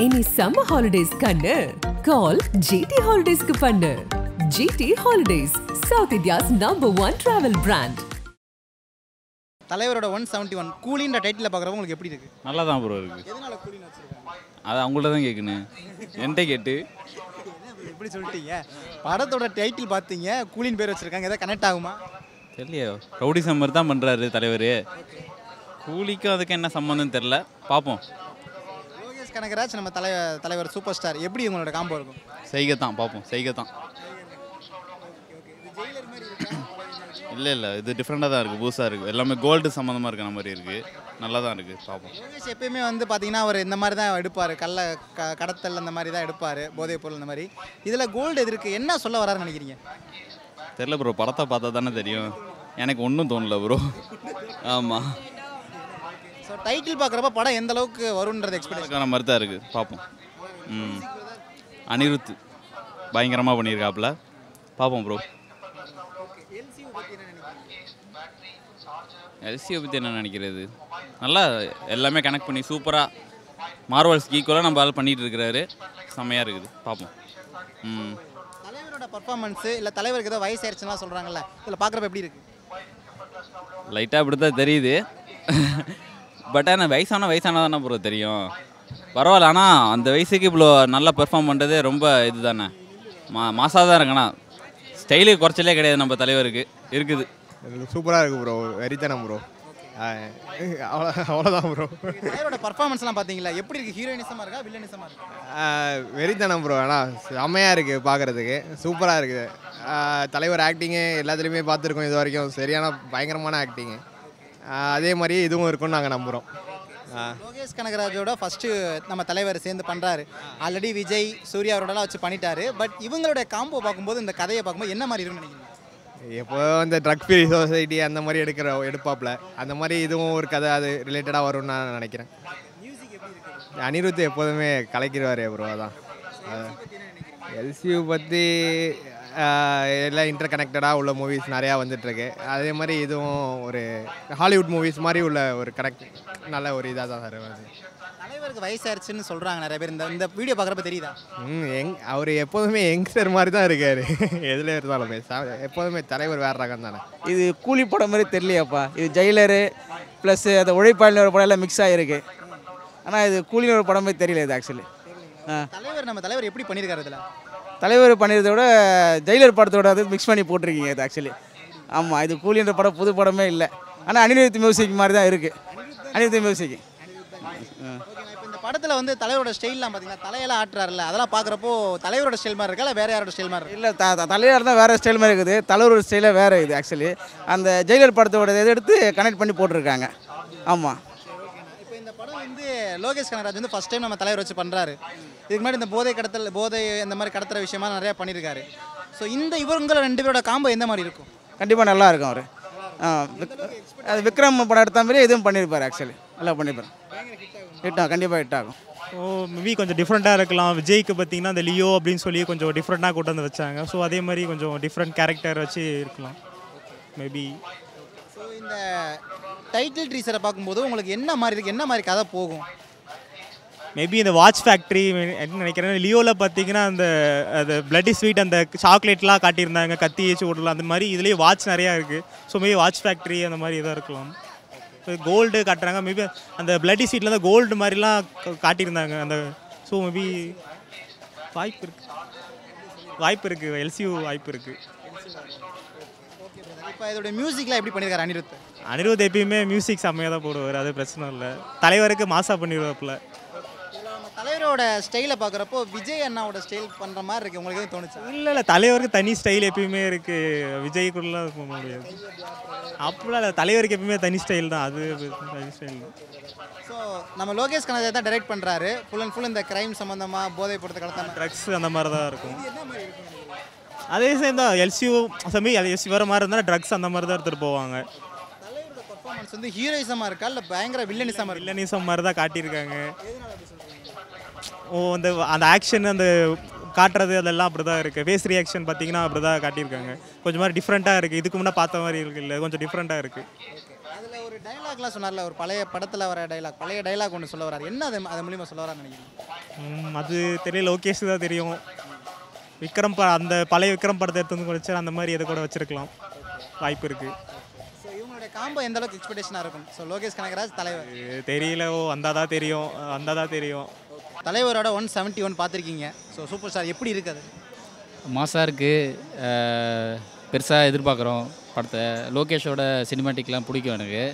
இனி summer holidays கண்ணு கால் GT ஹாலிடேஸ்க்கு பண்ணு GT holidays south India's number one travel brand தலைவரோட ஒன் செவன்ட்டி ஒன் கூலின்ற டைட்டில் பார்க்குறப்ப உங்களுக்கு எப்படி இருக்கு நல்லா தான் ப்ரோ இருக்குது எதனால கூலின்னு வச்சிருக்காங்க அது அவங்கள்ட்ட தான் கேட்கணும் என்கிட்ட கேட்டு எப்படி சொல்லிட்டீங்க படத்தோட டைட்டில் பார்த்தீங்க கூலின் பேர் வச்சிருக்காங்க எதாவது கனெக்ட் ஆகுமா தெரியலையோ ரவுடி சம்மர் தான் பண்ணுறாரு தலைவர் கூலிக்கும் அதுக்கு என்ன சம்மந்தம் தெரில பார்ப்போம் லோகேஷ் கனகராஜ் நம்ம தலை தலைவர் சூப்பர் ஸ்டார் எப்படி உங்களோட காம்போ இருக்கும் செய்கை தான் பார்ப்போம் செய்கை தான் இல்லை இல்லை இது டிஃப்ரெண்ட்டாக தான் இருக்குது புதுசாக இருக்குது எல்லாமே கோல்டு சம்மந்தமாக இருக்கிற மாதிரி இருக்குது நல்லா தான் இருக்குது பார்ப்போம் லோகேஷ் எப்பயுமே வந்து பார்த்தீங்கன்னா அவர் இந்த மாதிரி தான் எடுப்பார் கள்ள க கடத்தல் அந்த மாதிரி தான் எடுப்பார் போதைப் பொருள் இந்த மாதிரி இதில் கோல்டு எது இருக்கு என்ன சொல்ல வராருன்னு நினைக்கிறீங்க தெரில ப்ரோ படத்தை பார்த்தா தானே தெரியும் எனக்கு ஒன்றும் தோணல ப்ரோ ஆமாம் ஸோ டைட்டில் பார்க்குறப்ப படம் எந்த அளவுக்கு வரும்ன்றது எக்ஸ்பெக்டேஷன் அதுக்கான மாதிரி தான் இருக்குது பார்ப்போம் ம் அனிருத் பயங்கரமாக பண்ணியிருக்காப்புல பார்ப்போம் ப்ரோ எல்சியை பற்றி என்ன நினைக்கிறது நல்லா எல்லாமே கனெக்ட் பண்ணி சூப்பராக மார்வல்ஸ்க்கு ஈக்குவலாக நம்ம ஆள் பண்ணிகிட்டு இருக்கிறாரு செம்மையாக இருக்குது பார்ப்போம் ம் தலைவரோட பர்ஃபார்மன்ஸு இல்லை தலைவருக்கு ஏதோ வயசாயிருச்சுன்னா சொல்கிறாங்கல்ல இதில் பார்க்குறப்ப எப்படி இருக்கு லைட்டாக அப்படி தான் தெரியுது பட் ஆனால் வயசான வயசானா தானே ப்ரோ தெரியும் பரவாயில்ல ஆனால் அந்த வயசுக்கு இவ்வளோ நல்லா பெர்ஃபார்ம் பண்ணுறதே ரொம்ப இது தானே மா மாசாக தான் இருக்கண்ணா ஸ்டைலுக்கு குறைச்சலே கிடையாது நம்ம தலைவருக்கு இருக்குது சூப்பராக இருக்குது ப்ரோ வெறித்தனம் ப்ரோ அவ்வளோ அவ்வளோதான் ப்ரோ தலைவரோட பர்ஃபார்மன்ஸ்லாம் பார்த்தீங்களா எப்படி இருக்கு ஹீரோயினிசமாக இருக்கா வில்லனிசமாக இருக்கா வெறித்தனம் ப்ரோ ஆனால் செம்மையாக இருக்குது பார்க்குறதுக்கு சூப்பராக இருக்குது தலைவர் ஆக்டிங்கு எல்லாத்துலேயுமே பார்த்துருக்கோம் இது வரைக்கும் சரியான பயங்கரமான ஆக்டிங்கு அதே மாதிரி இதுவும் இருக்கும்னு நாங்கள் நம்புகிறோம் லோகேஷ் கனகராஜோட ஃபர்ஸ்ட் நம்ம தலைவர் சேர்ந்து பண்றாரு ஆல்ரெடி விஜய் சூர்யா அவரோடலாம் வச்சு பண்ணிட்டாரு பட் இவங்களுடைய காம்போ பார்க்கும்போது இந்த கதையை பார்க்கும்போது என்ன மாதிரி இருக்குன்னு நினைக்கிறீங்க எப்போ இந்த ட்ரக் ஃப்ரீ சொசைட்டி அந்த மாதிரி எடுக்கிற எடுப்பாப்புல அந்த மாதிரி இதுவும் ஒரு கதை அது ரிலேட்டடாக வரும்னு நான் நினைக்கிறேன் அனிருத் எப்போதுமே கலைக்கிறவார் ப்ரோ அதான் எல்சியூ பற்றி எல்லாம் இன்டர் கனெக்டடாக உள்ள மூவிஸ் நிறையா வந்துட்டுருக்கு அதே மாதிரி இதுவும் ஒரு ஹாலிவுட் மூவிஸ் மாதிரி உள்ள ஒரு கனெக்ட் நல்ல ஒரு இதாக தான் சார் வருது தலைவருக்கு வயசாயிருச்சுன்னு சொல்றாங்க நிறைய பேர் இந்த இந்த வீடியோ பார்க்குறப்ப தெரியுதா ம் எங் அவர் எப்போதுமே யங்ஸ்டர் மாதிரி தான் இருக்கார் எதில் இருந்தாலுமே ச- எப்போதுமே தலைவர் வேறு ரகம் தானே இது கூலி படம் மாதிரி தெரியலையாப்பா இது ஜெயிலரு ப்ளஸ் அந்த உழைப்பாளின ஒரு படம் எல்லாம் மிக்ஸ் ஆகிருக்கு ஆனால் இது கூலின ஒரு படம் மாதிரி தெரியல இது ஆக்சுவலி ஆ தலைவர் நம்ம தலைவர் எப்படி பண்ணியிருக்காரு இதில் தலைவர் பண்ணியிருந்த விட ஜெயிலர் படத்தோட அது மிக்ஸ் பண்ணி போட்டிருக்கீங்க இது ஆக்சுவலி ஆமாம் இது கூலின்ற படம் புது படமே இல்லை ஆனால் அனிருத் மியூசிக் மாதிரி தான் இருக்குது அனிருத் மியூசிக் இப்போ இந்த படத்தில் வந்து தலைவரோட ஸ்டைல்லாம் பார்த்தீங்கன்னா தலையெல்லாம் ஆட்டுறாருல்ல அதெல்லாம் பார்க்குறப்போ தலைவரோட ஸ்டைல் மாதிரி இருக்கா இல்லை வேற யாரோட ஸ்டைல் மாதிரி இருக்கு இல்லை த த- தலைவர் தான் வேறு ஸ்டைல் மாதிரி இருக்குது தலைவர் ஸ்டைலே வேறு இது ஆக்சுவலி அந்த ஜெயிலர் படத்தோட இதை எடுத்து கனெக்ட் பண்ணி போட்டிருக்காங்க ஆமாம் இப்போ இந்த படம் வந்து லோகேஷ் கனகராஜ் வந்து ஃபர்ஸ்ட் டைம் நம்ம தலைவர் வச்சு பண்ணுறாரு இதுக்கு முன்னாடி இந்த போதை கடத்தல் போதை இந்த மாதிரி கடத்துற விஷயமா நிறையா பண்ணியிருக்காரு ஸோ இந்த இவங்கள ரெண்டு பேரோட காம்போ எந்த மாதிரி இருக்கும் கண்டிப்பாக நல்லா இருக்கும் அவர் ஆ விக்- அது விக்ரம் படம் எடுத்த மாதிரி இதுவும் பண்ணியிருப்பார் ஆக்சுவலி நல்லா பண்ணியிருப்பார் ஹிட் ஆகும் கண்டிப்பாக ஹிட் ஆகும் ஓ மேபி கொஞ்சம் டிஃப்ரெண்ட்டாக இருக்கலாம் விஜய்க்கு பார்த்தீங்கன்னா அந்த லியோ அப்படின்னு சொல்லி கொஞ்சம் டிஃப்ரெண்ட்டாக கொண்டு வந்து வச்சாங்க ஸோ அதே மாதிரி கொஞ்சம் டிஃப்ரெண்ட் கேரக்டர் வச்சு இருக்கலாம் மேபி ஸோ இந்த டைட்டில் ட்ரீசரை பார்க்கும்போது உங்களுக்கு என்ன மாதிரி இருக்கு என்ன மாதிரி கதை போகும் மேபி இந்த வாட்ச் ஃபேக்ட்ரி என்ன நினைக்கிறேன் லியோவில் பார்த்தீங்கன்னா அந்த அந்த பிளட்டி ஸ்வீட் அந்த சாக்லேட்லாம் காட்டியிருந்தாங்க கத்தி வச்சு விடலாம் அந்த மாதிரி இதுலேயே வாட்ச் நிறையா இருக்குது ஸோ மேபி வாட்ச் ஃபேக்ட்ரி அந்த மாதிரி இதாக இருக்கலாம் கோல்டு காட்டுறாங்க மேபி அந்த பிளட்டி ஸ்வீட்டில் தான் கோல்டு மாதிரிலாம் கா- காட்டியிருந்தாங்க அந்த ஸோ மேபி வாய்ப்பு இருக்குது வாய்ப்பு இருக்குது எல்சியூ வாய்ப்பு இருக்குது இப்போ இதோட மியூசிக்லாம் எப்படி பண்ணியிருக்காரு அனிருத் அனிருத் எப்பயுமே மியூசிக் செம்மையாக தான் போடுவார் அது பிரச்சனை இல்லை தலைவருக்கு மாசா பண்ணிடுவாப்புல நம்ம தலைவரோட ஸ்டைலை பார்க்குறப்போ விஜய் அண்ணாவோட ஸ்டைல் பண்ணுற மாதிரி இருக்கு உங்களுக்கு எதுவும் தோணுச்சா இல்லை இல்லை தலைவருக்கு தனி ஸ்டைல் எப்பயுமே இருக்குது விஜய்க்குள்ளலாம் போக முடியாது அப்படிலாம் இல்லை தலைவருக்கு எப்பயுமே தனி ஸ்டைல் தான் அது தனி ஸ்டைல் தான் ஸோ நம்ம லோகேஷ் கனகராஜ் தான் டைரக்ட் பண்ணுறாரு ஃபுல் அண்ட் ஃபுல் இந்த கிரைம் சம்மந்தமாக போதை பொறுத்த கடத்தாம ட்ரக்ஸ் அந்த மாதிரி தான் இருக்கும் அதே சேம் தான் எல்சியூ சமி எல்சி வர மாதிரி இருந்தால் ட்ரக்ஸ் அந்த மாதிரி தான் எடுத்துகிட்டு போவாங்க தலைவரோட பர்ஃபார்மன்ஸ் வந்து ஹீரோயிசமாக இருக்கா இல்லை பயங்கர வில்லனிசமாக இருக்கா வில்லனிசம் மாதிரி தான் காட்டியிருக்காங்க ஓ அந்த அந்த ஆக்ஷன் அந்த காட்டுறது அதெல்லாம் அப்படி தான் இருக்குது ஃபேஸ் ரியாக்ஷன் பார்த்தீங்கன்னா அப்படி தான் காட்டியிருக்காங்க கொஞ்சம் மாதிரி டிஃப்ரெண்ட்டாக இருக்குது இதுக்கு முன்னே பார்த்த மாதிரி இருக்கு இல்லை கொஞ்சம் டிஃப்ரெண்ட்டாக இருக்குது அதில் ஒரு டைலாக்லாம் சொன்னார்ல ஒரு பழைய படத்தில் வர டைலாக் பழைய டைலாக் ஒன்று சொல்ல வராரு என்ன அது அது மூலியமாக சொல்ல வரான்னு நினைக்கிறீங்க ம், அது தெரியல லோகேஷ் தான் தெரியும் விக்ரம் ப அந்த பழைய விக்ரம் படத்தை எடுத்து வந்து வச்சு அந்த மாதிரி இதை கூட வச்சிருக்கலாம் வாய்ப்பு இருக்கு ஸோ இவங்களுடைய காம்போ எந்த அளவுக்கு எக்ஸ்பெக்டேஷனாக இருக்கும் ஸோ லோகேஷ் கனகராஜ் தலைவர் இது தெரியல ஓ வந்தால் தான் தெரியும் வந்தால் தான் தெரியும் தலைவரோட ஒன் செவன்ட்டி ஒன் பார்த்துருக்கீங்க ஸோ சூப்பர் ஸ்டார் எப்படி இருக்குது மாசாக இருக்குது பெருசாக எதிர்பார்க்குறோம் படத்தை லோகேஷோட சினிமாட்டிக்லாம் பிடிக்கும் எனக்கு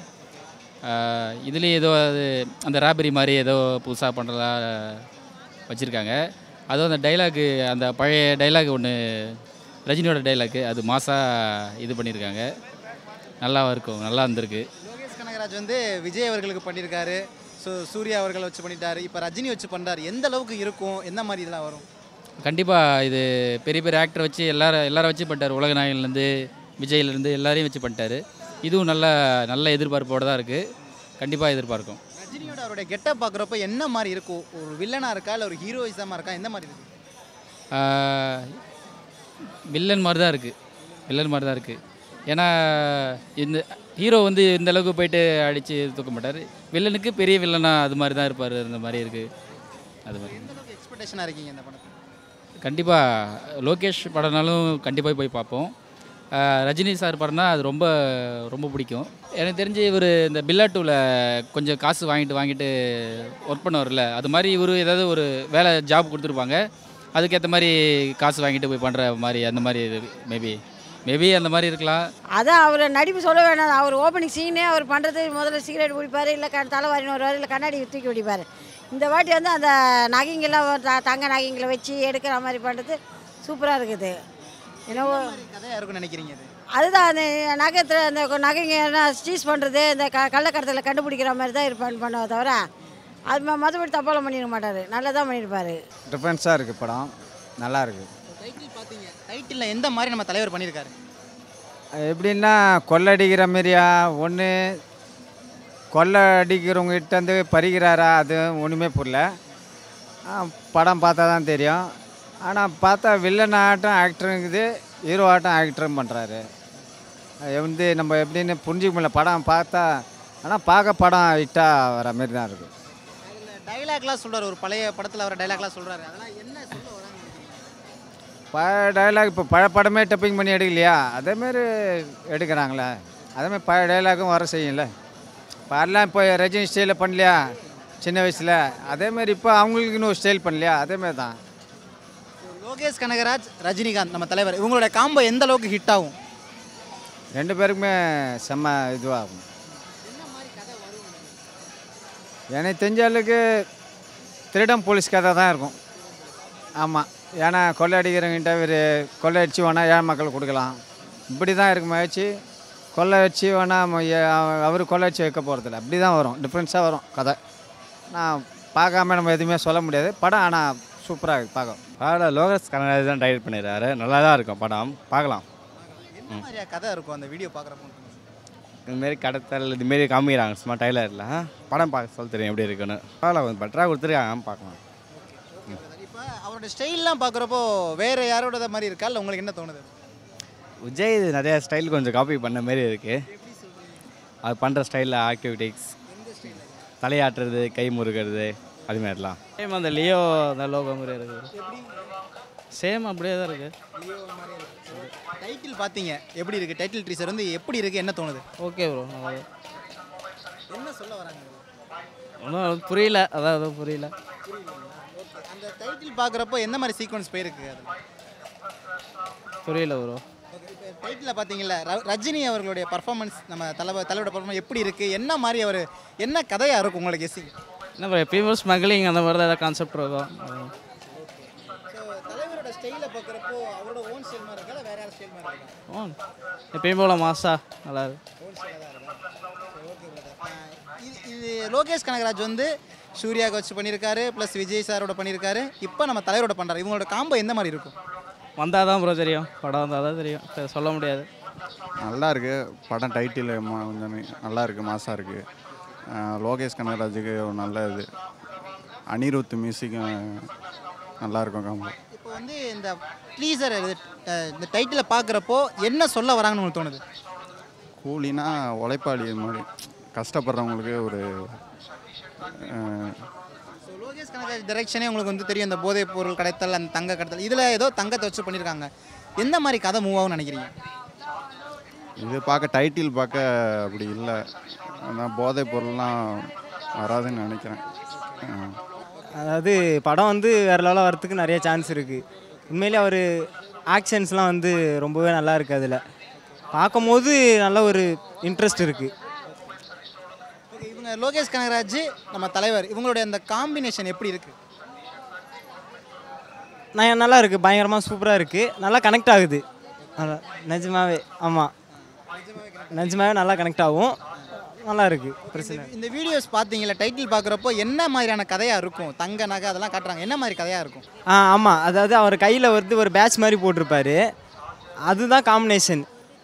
இதுலேயும் ஏதோ அது அந்த ராபரி மாதிரி ஏதோ புதுசாக பண்ணுறதா வச்சுருக்காங்க அதுவும் அந்த டைலாக்கு அந்த பழைய டைலாக் ஒன்று ரஜினியோட டைலாக்கு அது மாசாக இது பண்ணியிருக்காங்க நல்லா இருக்கும் நல்லா இருந்திருக்கு லோகேஷ் கனகராஜ் வந்து விஜய் அவர்களுக்கு பண்ணியிருக்காரு ஸோ சூர்யா அவர்கள் வச்சு பண்ணிட்டாரு இப்போ ரஜினி வச்சு பண்ணுறாரு எந்த அளவுக்கு இருக்கும் எந்த மாதிரி இதெல்லாம் வரும் கண்டிப்பாக இது பெரிய பெரிய ஆக்டர் வச்சு எல்லாரும் எல்லாரும் வச்சு பண்ணிட்டார் உலகநாயகன்லேருந்து விஜய்லேருந்து எல்லாரையும் வச்சு பண்ணிட்டாரு இதுவும் நல்ல நல்ல எதிர்பார்ப்போடு தான் இருக்குது கண்டிப்பாக எதிர்பார்க்கும் ரஜினியோட அவருடைய கெட்டப் பார்க்குறப்ப என்ன மாதிரி இருக்கும் ஒரு வில்லனாக இருக்கா இல்லை ஒரு ஹீரோயிசமாக இருக்கா எந்த மாதிரி இருக்கு ஆஹ், வில்லன் மாதிரி தான் இருக்குது வில்லன் மாதிரி தான் இருக்குது ஏன்னா இந்த ஹீரோ வந்து இந்த அளவுக்கு போயிட்டு அடித்து தூக்க மாட்டார் வில்லனுக்கு பெரிய வில்லனா அது மாதிரி தான் இருப்பார் அந்த மாதிரி இருக்குது அது மாதிரி எந்த அளவுக்கு எக்ஸ்பெக்டேஷனாக இருக்கீங்க இந்த படத்தை கண்டிப்பாக லோகேஷ் படம்னாலும் கண்டிப்பாக போய் பார்ப்போம் ஆஹ் ரஜினி சார் படம்னா அது ரொம்ப ரொம்ப பிடிக்கும் எனக்கு தெரிஞ்சு இவர் இந்த பில்லா டூவில் கொஞ்சம் காசு வாங்கிட்டு வாங்கிட்டு ஒர்க் பண்ணுவார்ல அது மாதிரி இவர் ஏதாவது ஒரு வேலை ஜாப் கொடுத்துருப்பாங்க அதுக்கேற்ற மாதிரி காசு வாங்கிட்டு போய் பண்ணுற மாதிரி அந்த மாதிரி மேபி மேபி அந்த மாதிரி இருக்கலாம் அதான் அவர் நடிப்பு சொல்ல வேணாம் அவர் ஓப்பனிங் சீனே அவர் பண்ணுறது முதல்ல சிகரெட் குடிப்பார் இல்லை க தலைவாரின்னு வருவார் இல்லை கண்ணாடி தூக்கி குடிப்பார் இந்த வாட்டி வந்து அந்த நகைங்கெல்லாம் ஒரு த- தங்க நகைங்களை வச்சு எடுக்கிற மாதிரி பண்ணுறது சூப்பராக இருக்குது என்னவோ கதையாக இருக்கும்னு நினைக்கிறீங்க இது அதுதான் அந்த நகத்தில் அந்த கொ- நகைங்க என்ன ஸ்டீஸ் பண்ணுறது இந்த க கள்ளக்கடத்தில் கண்டுபிடிக்கிற மாதிரி தான் இருப்பார் பண்ணுவ தவிர அது ம- மற்றபடி தப்பாலாம் பண்ணிட மாட்டார் நல்லா தான் பண்ணியிருப்பார் டிஃப்ரென்ஸாக இருக்குது படம் நல்லா இருக்குது டைட்டில் பார்த்தீங்க டைட்டிலில் எந்த மாதிரி நம்ம தலைவர் பண்ணியிருக்காரு எப்படின்னா கொள்ளடிக்கிற மாதிரியா ஒன்று கொள்ளை அடிக்கிறவங்ககிட்ட வந்து பறிக்கிறாரா அது ஒன்றுமே புரியல ஆ, படம் பார்த்தா தான் தெரியும் ஆனால் பார்த்தா வில்லன் ஆட்டம் ஆக்டருங்குது ஹீரோ ஆட்டம் ஆக்டரும் பண்ணுறாரு வந்து நம்ம எப்படின்னு புரிஞ்சுக்க முடியல படம் பார்த்தா ஆனால் பார்க்க படம் ஹிட்டாக வர மாதிரி தான் இருக்குது அதில் டைலாக்லாம் சொல்கிறார் ஒரு பழைய படத்தில் வர டைலாக்லாம் சொல்கிறாரு அதெல்லாம் என்ன சொல்ல வராங்க பழைய டைலாக் இப்போ பழைய படமே டப்பிங் பண்ணி எடுக்கலையா அதேமாரி எடுக்கிறாங்களே அதேமாதிரி பழைய டைலாக்கும் வர செய்யும்ல இப்போ எல்லாம் இப்போ ரஜினி ஸ்டைலில் பண்ணலையா சின்ன வயசில் அதேமாரி இப்போ அவங்களுக்குன்னு ஒரு ஸ்டைல் பண்ணலையா அதேமாரி தான் லோகேஷ் கனகராஜ் ரஜினிகாந்த் நம்ம தலைவர் இவங்களோட காம்போ எந்த அளவுக்கு ஹிட் ஆகும் ரெண்டு பேருக்குமே செம்ம இதுவாகும் எனக்கு தெரிஞ்ச அளவுக்கு திருடம் போலீஸ் கதை தான் இருக்கும் ஆமாம் ஏன்னா கொள்ளையடிக்கிறவங்கிட்ட இவர் கொள்ளையடிச்சு வேணா ஏழை மக்கள் கொடுக்கலாம் இப்படி தான் இருக்குமே வச்சு கொள்ளை வச்சு வேணா அவர் கொள்ளை வச்சு வைக்க போகிறதில்ல அப்படி தான் வரும் டிஃப்ரென்ஸாக வரும் கதை நான் பார்க்காம நம்ம எதுவுமே சொல்ல முடியாது படம் ஆனால் சூப்பராக இருக்குது பார்க்க படம் லோகஸ் கனராஜ் தான் டைரக்ட் பண்ணிடுறாரு நல்லா தான் இருக்கும் படம் பார்க்கலாம் என்ன மாதிரியா கதை இருக்கும் அந்த வீடியோ பார்க்குறப்போ இதுமாரி கடத்தல் இதுமாரி காமிக்கிறாங்க சும்மா டைலரில் படம் பார்க்க சொல்ல தெரியும் எப்படி இருக்குன்னு பரவாயில்ல கொஞ்சம் பெட்டராக கொடுத்துருக்காங்க பார்க்கலாம் இப்போ அவரோட ஸ்டைல்லாம் பார்க்குறப்போ வேற யாரோட மாதிரி இருக்கா இல்லை உங்களுக்கு என்ன தோணுது விஜய் இது நிறைய ஸ்டைல் கொஞ்சம் காப்பி பண்ண மாரி இருக்குது அது பண்ணுற ஸ்டைலில் ஆக்டிவிட்டிஸ் தலையாட்டுறது கை முறுக்கிறது அது மாதிரிலாம் சேம் அந்த லியோ அந்த லோகோ மாதிரி இருக்குது சேம் அப்படியே தான் இருக்குது டைட்டில் பார்த்தீங்க எப்படி இருக்கு டைட்டில் ட்ரீசர் வந்து எப்படி இருக்கு என்ன தோணுது ஓகே ப்ரோ நல்லா என்ன சொல்ல வராங்க ஒன்றும் புரியல அதான் எதுவும் புரியல அந்த டைட்டில் பார்க்குறப்போ எந்த மாதிரி சீக்வன்ஸ் போயிருக்கு அதில் புரியல ப்ரோ டைட்டில் பார்த்தீங்கல்ல ர- ரஜினி அவர்களுடைய பர்ஃபார்மன்ஸ் நம்ம தலைவர் தலைவரோட பர்ஃபார்மன்ஸ் எப்படி இருக்கு என்ன மாதிரி அவர் என்ன கதையாக இருக்கும் உங்களுக்கு கெஸ்ஸிங் என்ன ப்ரோ எப்பயுமே ஸ்மக்லிங் அந்த மாதிரி தான் ஏதாவது கான்செப்ட் இருக்கும் ஸோ தலைவரோட ஸ்டைலை பார்க்குறப்போ அவரோட ஓன் ஸ்டைல் மாதிரி இருக்கா இல்லை வேற யார் ஸ்டைல் மாதிரி இருக்கா ஓ எப்பயும் போல மாசா நல்லா இருக்கு இது இது லோகேஷ் கனகராஜ் வந்து சூர்யாவுக்கு வச்சு பண்ணியிருக்காரு ப்ளஸ் விஜய் சாரோட பண்ணியிருக்காரு இப்போ நம்ம தலைவரோட பண்ணுறாரு இவங்களோட காம்போ எந்த மாதிரி இருக்கும் வந்தால் தான் ப்ரோ தெரியும் படம் வந்தால் தான் தெரியும் சரி, சொல்ல முடியாது நல்லா இருக்கு படம் டைட்டில் கொஞ்சம் நல்லா இருக்கு மாசாக இருக்கு அஹ் லோகேஷ் கனகராஜுக்கு ஒரு நல்ல இது அனிருத் மியூசிக்கும் நல்லா இருக்கும் காம்போ இப்போ வந்து இந்த ட்லீசர் இந்த டைட்டிலை பார்க்குறப்போ என்ன சொல்ல வராங்கன்னு உங்களுக்கு தோணுது கூலினா உழைப்பாளி மாதிரி கஷ்டப்படுறவங்களுக்கு ஒரு அஹ், ஸோ லோகேஷ் கனகராஜ் டைரக்ஷனே உங்களுக்கு வந்து தெரியும் இந்த போதைப் பொருள் கடத்தல் அந்த தங்க கடத்தல் இதில் ஏதோ தங்கத்தை வச்சு பண்ணியிருக்காங்க எந்த மாதிரி கதை மூவ் ஆகும்னு நினைக்கிறீங்க இது பார்க்க டைட்டில் பார்க்க அப்படி இல்லை ஆனால் போதைப் பொருள்லாம் வராதுன்னு நினைக்கிறேன் அஹ். அதாவது படம் வந்து வேறு லெவலில் வரத்துக்கு நிறைய சான்ஸ் இருக்குது உண்மையிலே அவர் ஆக்ஷன்ஸ்லாம் வந்து ரொம்பவே நல்லா இருக்குது அதில் பார்க்கும்போது நல்ல ஒரு இன்ட்ரெஸ்ட் இருக்குது ஓகே இவங்க லோகேஷ் கனகராஜ் நம்ம தலைவர் இவங்களுடைய அந்த காம்பினேஷன் எப்படி இருக்குது நான் நல்லா இருக்குது பயங்கரமாக சூப்பராக இருக்குது நல்லா கனெக்ட் ஆகுது அதான், நிஜமாவே ஆமாம் நிஜமாவே நல்லா கனெக்ட் ஆகும் நல்லா இருக்குது பிரச்சனை இல்லை. இந்த வீடியோஸ் பார்த்தீங்களா டைட்டில் பார்க்குறப்போ என்ன மாதிரியான கதையாக இருக்கும் தங்க நகை அதெல்லாம் காட்டுறாங்க என்ன மாதிரி கதையாக இருக்கும் ஆ ஆமாம் அதாவது அவர் கையில் வந்து ஒரு பேட்ச் மாதிரி போட்டிருப்பாரு அதுதான் காம்பினேஷன்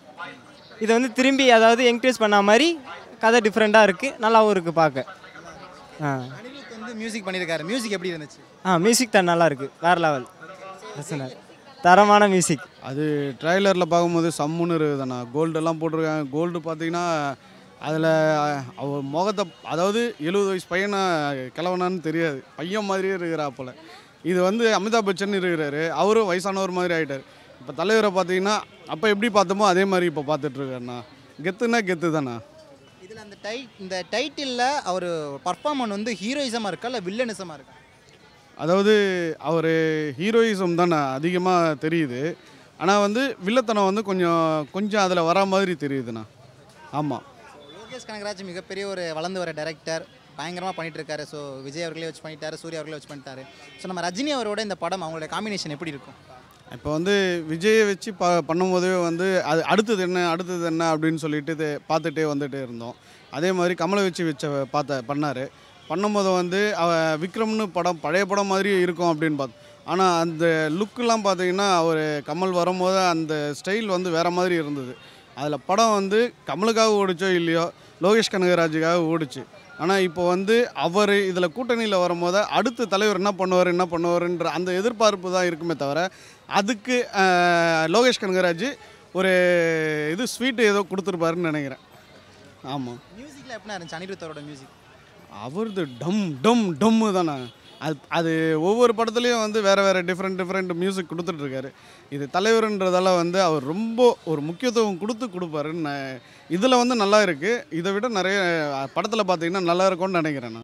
இதை வந்து திரும்பி அதாவது என்கரேஜ் பண்ண மாதிரி கதை டிஃப்ரெண்ட்டாக இருக்குது நல்லாவும் இருக்குது பார்க்க ஆ அனிருத் வந்து மியூசிக் பண்ணியிருக்காரு மியூசிக் எப்படி இருந்துச்சு ஆ மியூசிக் தான் நல்லா இருக்குது வேறு லெவல் பிரச்சனை தரமான மியூசிக் அது ட்ரைலரில் பார்க்கும்போது சம்முன்னு இருக்குதுண்ணா கோல்டெல்லாம் போட்டிருக்காங்க கோல்டு பார்த்தீங்கன்னா அதில் அவர் முகத்தை அதாவது எழுபது வயசு பையனா கிழவனான்னு தெரியாது பையன் மாதிரியே இருக்கிறா போல் இது வந்து அமிதாப் பச்சன் இருக்கிறாரு அவரும் வயசானவர் மாதிரி ஆகிட்டார் இப்போ தலைவரை பார்த்தீங்கன்னா அப்போ எப்படி பார்த்தோமோ அதே மாதிரி இப்போ பார்த்துட்ருக்காருண்ணா கெத்துனா கெத்து தானே இதில் அந்த டை இந்த டைட்டிலில் அவர் பர்ஃபார்மன் வந்து ஹீரோயிசமாக இருக்கா இல்லை வில்லனிசமாக இருக்கா அதாவது அவர் ஹீரோயிசம் தானே அதிகமாக தெரியுது ஆனால் வந்து வில்லத்தனம் வந்து கொஞ்சம் கொஞ்சம் அதில் வரா மாதிரி தெரியுதுண்ணா ஆமாம் லோகேஷ் கனகராஜ் மிகப்பெரிய ஒரு வளர்ந்து வர டைரக்டர் பயங்கரமாக பண்ணிட்டு இருக்காரு ஸோ விஜய் அவர்களே வச்சு பண்ணிட்டாரு சூர்யா அவர்களே வச்சு பண்ணிட்டாரு ஸோ நம்ம ரஜினி அவரோட இந்த படம் அவங்களோட காம்பினேஷன் எப்படி இருக்கும் இப்போ வந்து விஜயை வச்சு ப பண்ணும்போதே வந்து அது அடுத்தது என்ன அடுத்தது என்ன அப்படின்னு சொல்லிட்டு இது பார்த்துட்டே வந்துட்டே இருந்தோம் அதே மாதிரி கமலை வச்சு வச்ச பார்த்த பண்ணார் பண்ணும்போது வந்து அவ விக்ரம்னு படம் பழைய படம் மாதிரி இருக்கும் அப்படின்னு பார்த்து ஆனால் அந்த லுக்கெலாம் பார்த்தீங்கன்னா அவர் கமல் வரும்போது அந்த ஸ்டைல் வந்து வேறு மாதிரி இருந்தது அதில் படம் வந்து கமலுக்காக ஓடிச்சோ இல்லையோ லோகேஷ் கனகராஜுக்காக ஓடிச்சு ஆனால் இப்போ வந்து அவர் இதில் கூட்டணியில் வரும்போது அடுத்த தலைவர் என்ன பண்ணுவார் என்ன பண்ணுவாருன்ற அந்த எதிர்பார்ப்பு தான் இருக்குமே தவிர அதுக்கு ஆஹ், லோகேஷ் கனகராஜ் ஒரு இது ஸ்வீட்டு ஏதோ கொடுத்துருப்பாருன்னு நினைக்கிறேன் ஆமாம் மியூசிக்கில் எப்படின்னா இருந்துச்சு அனிருத் அவரோட மியூசிக் அவரது டம் டம் டம்மு தானே அது அது ஒவ்வொரு படத்துலையும் வந்து வேறு வேறு டிஃப்ரெண்ட் டிஃப்ரெண்ட் மியூசிக் கொடுத்துட்ருக்காரு இது தலைவர்ன்றதால வந்து அவர் ரொம்ப ஒரு முக்கியத்துவம் கொடுத்து கொடுப்பாருன்னு இதில் வந்து நல்லா இருக்குது இதை விட நிறைய படத்தில் பார்த்தீங்கன்னா நல்லா இருக்கும்னு நினைக்கிறேன் நான்